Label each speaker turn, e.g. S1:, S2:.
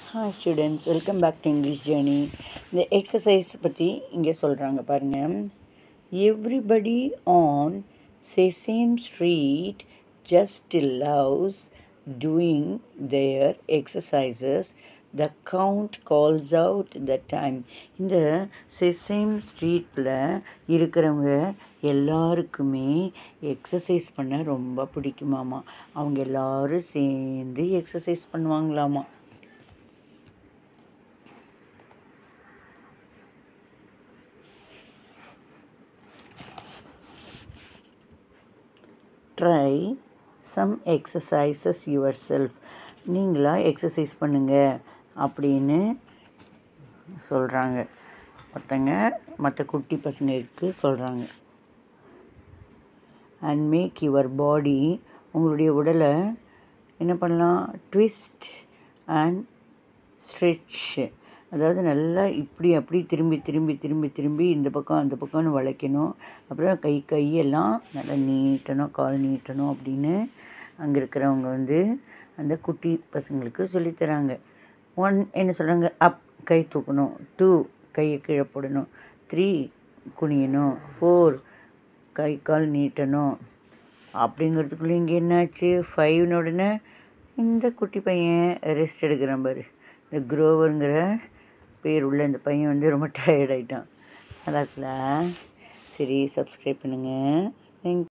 S1: hi students welcome back to English journey இந்த exercise பற்றி இங்கே சொல்கிறாங்க பாருங்கள் everybody on Sesame Street just loves doing their exercises the count calls out the time இந்த Sesame ஸ்ட்ரீட்டில் இருக்கிறவங்க எல்லாருக்குமே எக்ஸசைஸ் பண்ண ரொம்ப பிடிக்குமாமா அவங்க எல்லாரும் சேர்ந்து எக்ஸசைஸ் பண்ணுவாங்களாமா try some exercises yourself நீங்களாக எக்ஸசைஸ் பண்ணுங்க அப்படின்னு சொல்கிறாங்க ஒருத்தங்க மற்ற குட்டி பசங்களுக்கு சொல்கிறாங்க அண்ட் மேக் யுவர் பாடி உங்களுடைய உடலை என்ன பண்ணலாம் ட்விஸ்ட் அண்ட் ஸ்ட்ரெச் அதாவது நல்லா இப்படி அப்படி திரும்பி திரும்பி திரும்பி திரும்பி இந்த பக்கம் அந்த பக்கம்னு வளைக்கணும் அப்புறம் கை கையெல்லாம் நல்லா நீட்டணும் கால் நீட்டணும் அப்படின்னு அங்கே இருக்கிறவங்க வந்து அந்த குட்டி பசங்களுக்கு சொல்லித்தராங்க ஒன் என்ன சொல்கிறாங்க அப் கை தூக்கணும் டூ கையை கீழே போடணும் த்ரீ குனியணும் ஃபோர் கை கால் நீட்டணும் அப்படிங்கிறதுக்குள்ளே இங்கே என்னாச்சு ஃபைவ்னு உடனே இந்த குட்டி பையன் ரெஸ்ட் எடுக்கிறான் பாரு இந்த குரோவருங்கிற பேர் உள்ள இந்த பையன் வந்து ரொம்ப டயர்ட் ஆகிட்டான் நல்லா இருக்குல்ல சரி சப்ஸ்கிரைப் பண்ணுங்கள் தேங்க்